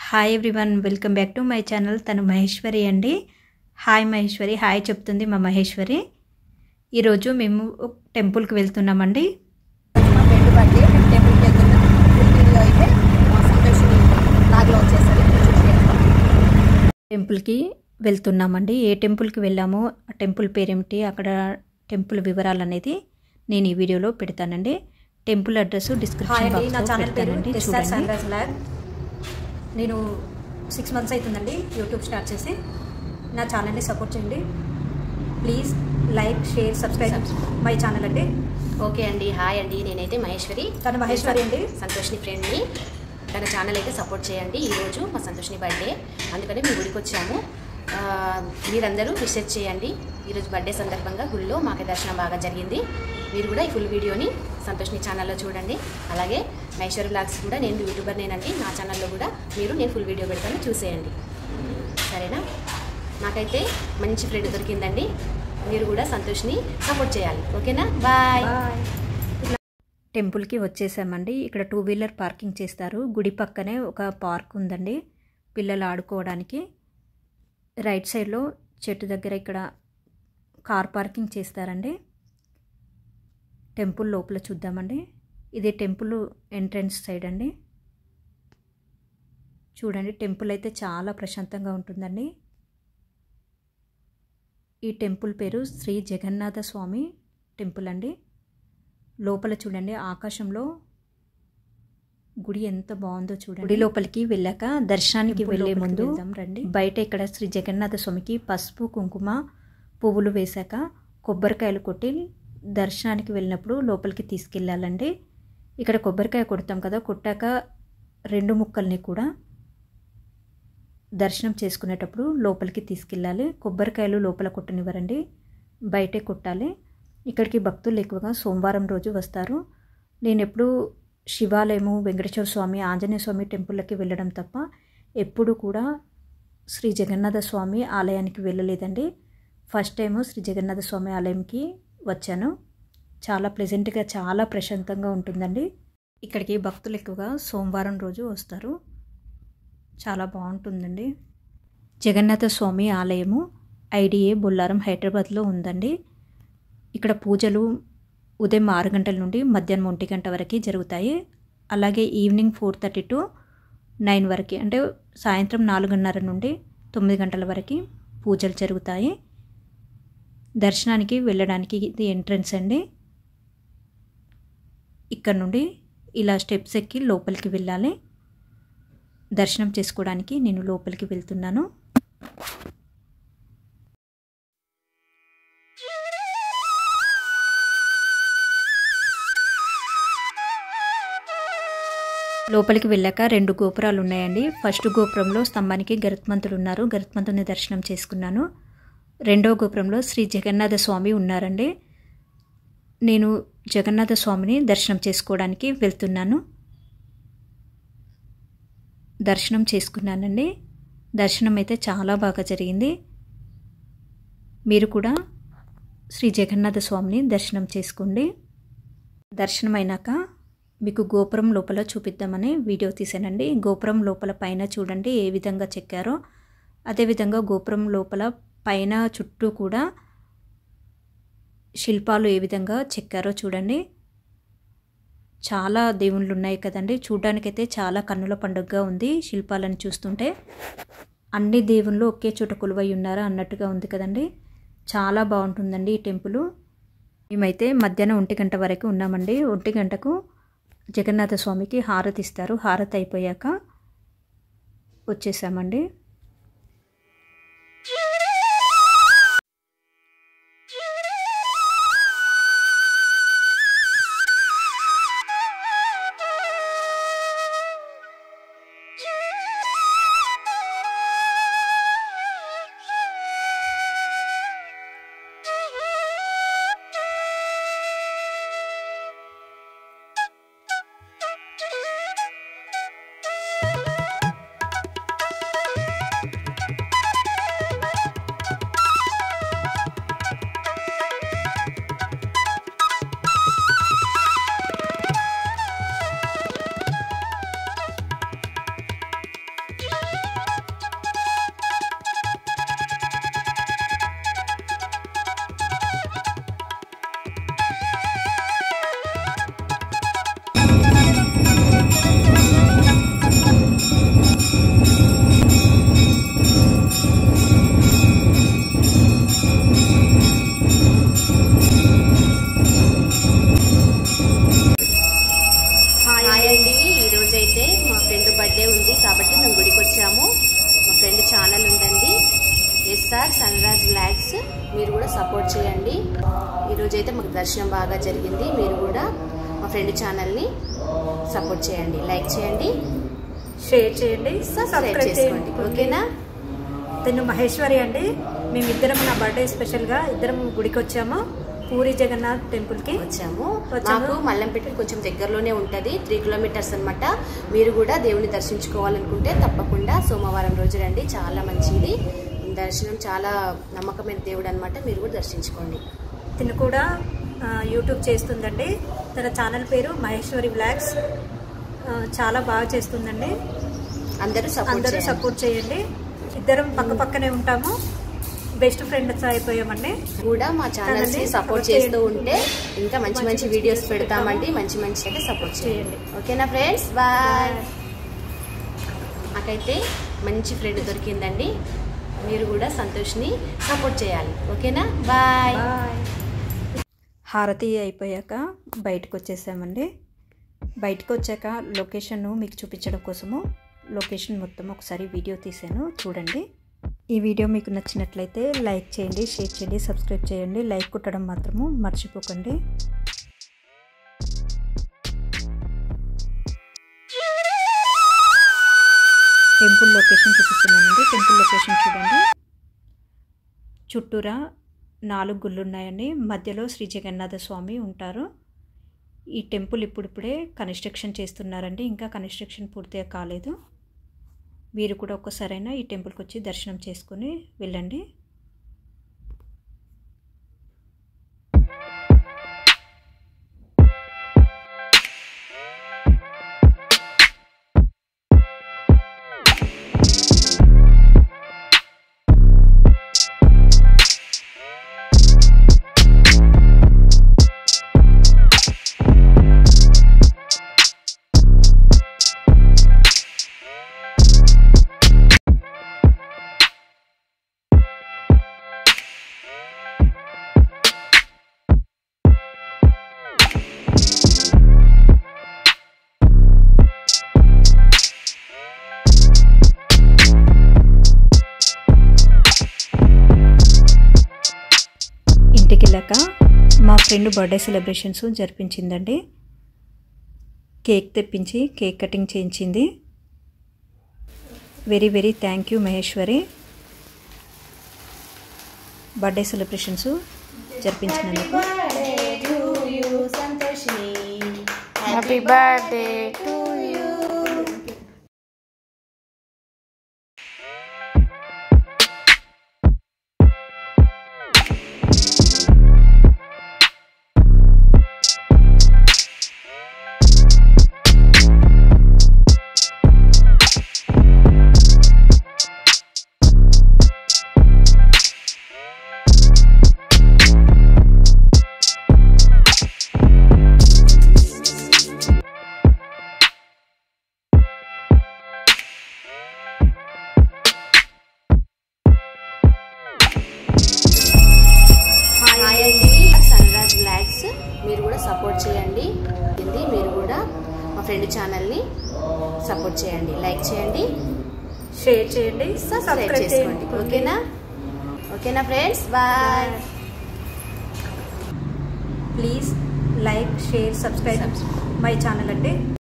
Hi everyone welcome back to my channel Tanu Maheshwari అండి hi Maheshwari hi చెప్తుంది మా మహేశ్వరి ఈరోజు మేము ఒక టెంపుల్కి వెళ్తున్నామండి మా ఫ్రెండ్ బర్త్డే మేము టెంపుల్కి వెళ్తున్నాం ఫుల్ వీడియో అయితే మా సంతోషిని నాగులో వచ్చేసరి టెంపుల్కి వెళ్తున్నామండి ఏ టెంపుల్కి వెళ్ళామో ఆ టెంపుల్ పేరేమిటి అక్కడ టెంపుల్ వివరాలు అనేది నేను ఈ వీడియోలో పెడతానండి టెంపుల్ అడ్రస్ హాయ్ డిస్క్రిప్షన్ అండి నా బాక్స్లో ఛానల్ పేరు పెడతానండి ఎస్ఆర్ చూడండి సన్ రైజ్ ల్యాబ్ నేను సిక్స్ మంత్స్ అవుతుందండి యూట్యూబ్ స్టార్ట్ చేసి నా ఛానల్ని సపోర్ట్ చేయండి please like share subscribe my channel అండి ఓకే అండి హాయ్ అండి నేనైతే మహేశ్వరి తను మహేశ్వరి అండి. సంతోష్ని ఫ్రెండ్ని తన ఛానల్ అయితే సపోర్ట్ చేయండి ఈరోజు మా సంతోష్ని బర్త్డే అందుకని మీ గుడికి వచ్చాము ఆ, మీరందరూ విషెస్ చేయండి ఈరోజు బర్త్డే సందర్భంగా గుడిలో మాకు దర్శనం బాగా జరిగింది మీరు కూడా ఈ ఫుల్ వీడియోని సంతోష్ని ఛానల్లో చూడండి అలాగే మహేశ్వరి బ్లాగ్స్ కూడా నేను యూట్యూబర్ నేనండి నా ఛానల్లో కూడా మీరు నేను ఫుల్ వీడియో పెడతాను చూసేయండి సరేనా నాకైతే మంచి ఫ్రెండ్ దొరికిందండి మీరు కూడా సంతోష్ని సపోర్ట్ చేయాలి ఓకేనా బాయ్ బాయ్ టెంపుల్కి వచ్చేసామండి ఇక్కడ టూ వీలర్ పార్కింగ్ చేస్తారు గుడి పక్కనే ఒక పార్క్ ఉందండి పిల్లలు ఆడుకోవడానికి రైట్ సైడ్లో చెట్టు దగ్గర ఇక్కడ కార్ పార్కింగ్ చేస్తారండి టెంపుల్ లోపల చూద్దామండి ఇది టెంపుల్ ఎంట్రన్స్ సైడ్ అండి చూడండి టెంపుల్ అయితే చాలా ప్రశాంతంగా ఉంటుందండి ఈ టెంపుల్ పేరు శ్రీ జగన్నాథ స్వామి టెంపుల్ అండి లోపల చూడండి ఆకాశంలో గుడి ఎంత బాగుందో చూడండి గుడి లోపలికి వెళ్ళాక దర్శనానికి టెంపుల్ వెళ్ళే లోపలికి ముందు వెళ్దాం రండి. బయట ఇక్కడ శ్రీ జగన్నాథ స్వామికి పసుపు కుంకుమ పువ్వులు వేశాక కొబ్బరికాయలు కొట్టి దర్శనానికి వెళ్ళినప్పుడు లోపలికి తీసుకెళ్ళాలండి ఇక్కడ కొబ్బరికాయ కొడతాం కదా కొట్టాక రెండు ముక్కల్ని కూడా దర్శనం చేసుకునేటప్పుడు లోపలికి తీసుకెళ్ళాలి కొబ్బరికాయలు లోపల కొట్టనివ్వరండి బయటే కొట్టాలి ఇక్కడికి భక్తులు ఎక్కువగా సోమవారం రోజు వస్తారు నేను ఎప్పుడు శివాలయము వెంకటేశ్వర స్వామి ఆంజనేయ స్వామి టెంపుల్కి వెళ్ళడం తప్ప ఎప్పుడు కూడా శ్రీ జగన్నాథ స్వామి ఆలయానికి వెళ్ళలేదండి ఫస్ట్ టైము శ్రీ జగన్నాథ స్వామి ఆలయంకి వచ్చాను చాలా ప్లెజెంట్గా చాలా ప్రశాంతంగా ఉంటుందండి ఇక్కడికి భక్తులు ఎక్కువగా సోమవారం రోజు వస్తారు చాలా బాగుంటుందండి జగన్నాథ స్వామి ఆలయము ఐడిఏ బొల్లారం హైదరాబాద్లో ఉందండి ఇక్కడ పూజలు ఉదయం ఆరు గంటల నుండి మధ్యాహ్నం ఒంటి గంట వరకు జరుగుతాయి అలాగే evening four thirty to nine వరకు అంటే సాయంత్రం నాలుగున్నర నుండి తొమ్మిది గంటల వరకు పూజలు జరుగుతాయి దర్శనానికి వెళ్ళడానికి ఇది ఎంట్రన్స్ అండి ఇక్కడ నుండి ఇలా స్టెప్స్ ఎక్కి లోపలికి వెళ్ళాలి దర్శనం చేసుకోవడానికి నేను లోపలికి వెళ్తున్నాను లోపలికి వెళ్ళాక రెండు గోపురాలు ఉన్నాయండి ఫస్ట్ గోపురంలో స్తంభానికి గరుత్మంతుడు ఉన్నారు గరుత్మంతుని దర్శనం చేసుకున్నాను రెండవ గోపురంలో శ్రీ జగన్నాథ స్వామి ఉన్నారండి నేను జగన్నాథ స్వామిని దర్శనం చేసుకోవడానికి వెళ్తున్నాను దర్శనం చేసుకున్నానండి దర్శనం అయితే చాలా బాగా జరిగింది మీరు కూడా శ్రీ జగన్నాథ స్వామిని దర్శనం చేసుకోండి దర్శనం అయినాక మీకు గోపురం లోపల చూపిద్దామని వీడియో తీసానండి గోపురం లోపల పైన చూడండి ఏ విధంగా చెక్కారో అదేవిధంగా గోపురం లోపల పైన చుట్టూ కూడా శిల్పాలు ఏ విధంగా చెక్కారో చూడండి చాలా దేవుళ్ళు ఉన్నాయి కదండి చూడ్డానికైతే చాలా కన్నుల పండుగగా ఉంది శిల్పాలను చూస్తుంటే అన్ని దేవుళ్ళు ఒకే చోట కొలువై ఉన్నారా అన్నట్టుగా ఉంది కదండి చాలా బాగుంటుందండి ఈ టెంపుల్ మేమైతే మధ్యాహ్నం ఒంటి గంట వరకు ఉన్నామండి ఒంటి గంటకు జగన్నాథ స్వామికి హారతి ఇస్తారు హారతి అయిపోయాక వచ్చేసామండి మీరు కూడా సపోర్ట్ చేయండి ఈరోజైతే మాకు దర్శనం బాగా జరిగింది మీరు కూడా మా ఫ్రెండ్ ఛానల్ని సపోర్ట్ చేయండి లైక్ చేయండి షేర్ చేయండి సబ్స్క్రైబ్ చేసుకోండి ఓకేనా తిను మహేశ్వరి అండి మేమిద్దరం నా బర్త్డే స్పెషల్గా ఇద్దరం గుడికి వచ్చాము పూరి జగన్నాథ్ టెంపుల్కి వచ్చాము వచ్చాము. మాకు మల్లంపేట కొంచెం దగ్గరలోనే ఉంటుంది త్రీ కిలోమీటర్స్ అన్నమాట మీరు కూడా దేవుని దర్శించుకోవాలనుకుంటే తప్పకుండా సోమవారం రోజు రండి చాలా మంచిది దర్శనం చాలా నమ్మకమైన దేవుడు అనమాట మీరు కూడా దర్శించుకోండి తిను కూడా ఆ, యూట్యూబ్ చేస్తుందండి తన ఛానల్ పేరు మహేశ్వరి బ్లాగ్స్ ఆ, చాలా బాగా చేస్తుందండి అందరూ సపోర్ట్ అందరూ చేయండి. సపోర్ట్ చేయండి ఇద్దరం పక్క పక్కనే ఉంటాము బెస్ట్ ఫ్రెండ్స్ అయిపోయామండి కూడా మా ఛానల్స్ ఛానల్ని సపోర్ట్ support చేస్తూ చేయండి. ఉంటే ఇంకా మంచి మంచి వీడియోస్ పెడతామండి మంచి మంచి అయితే సపోర్ట్ చేయండి చేయండి. ఓకేనా ఫ్రెండ్స్ బాయ్ నాకైతే మంచి ఫ్రెండ్ దొరికిందండి మీరు కూడా సంతోష్ని సపోర్ట్ చేయాలి ఓకేనా బాయ్ బాయ్ హారతి అయిపోయాక బయటకు వచ్చేసామండి బయటకు వచ్చాక లొకేషన్ మీకు చూపించడం కోసము లొకేషన్ మొత్తం ఒకసారి వీడియో తీసాను చూడండి ఈ వీడియో మీకు నచ్చినట్లయితే లైక్ చేయండి షేర్ చేయండి సబ్స్క్రైబ్ చేయండి లైక్ కుట్టడం మాత్రము మర్చిపోకండి టెంపుల్ లొకేషన్ చూపిస్తున్నానండి టెంపుల్ లొకేషన్ చూడండి చుట్టూరా నాలుగు గుళ్ళు ఉన్నాయండి మధ్యలో శ్రీ జగన్నాథ స్వామి ఉంటారు ఈ టెంపుల్ ఇప్పుడిప్పుడే కన్స్ట్రక్షన్ చేస్తున్నారండి ఇంకా కన్స్ట్రక్షన్ పూర్తిగా కాలేదు మీరు కూడా ఒక్కసారైనా ఈ టెంపుల్కి వచ్చి దర్శనం చేసుకొని వెళ్ళండి ఇంటికి వెళ్ళాక మా ఫ్రెండ్ బర్త్డే సెలబ్రేషన్స్ జరిపించిందండి కేక్ తెప్పించి కేక్ కటింగ్ చేయించింది very very thank you Maheshwari birthday celebrations జరిపించినందుకు happy birthday to you hi అండి సన్రాజ్ బ్లాగ్స్ మీరు కూడా సపోర్ట్ చేయండి ఇది మీరు కూడా మా ఫ్రెండ్ ఛానల్ని సపోర్ట్ చేయండి లైక్ చేయండి షేర్ చేయండి సబ్స్క్రైబ్ చేసుకోండి ఓకేనా ఓకేనా friends bye please like share subscribe my channel అండి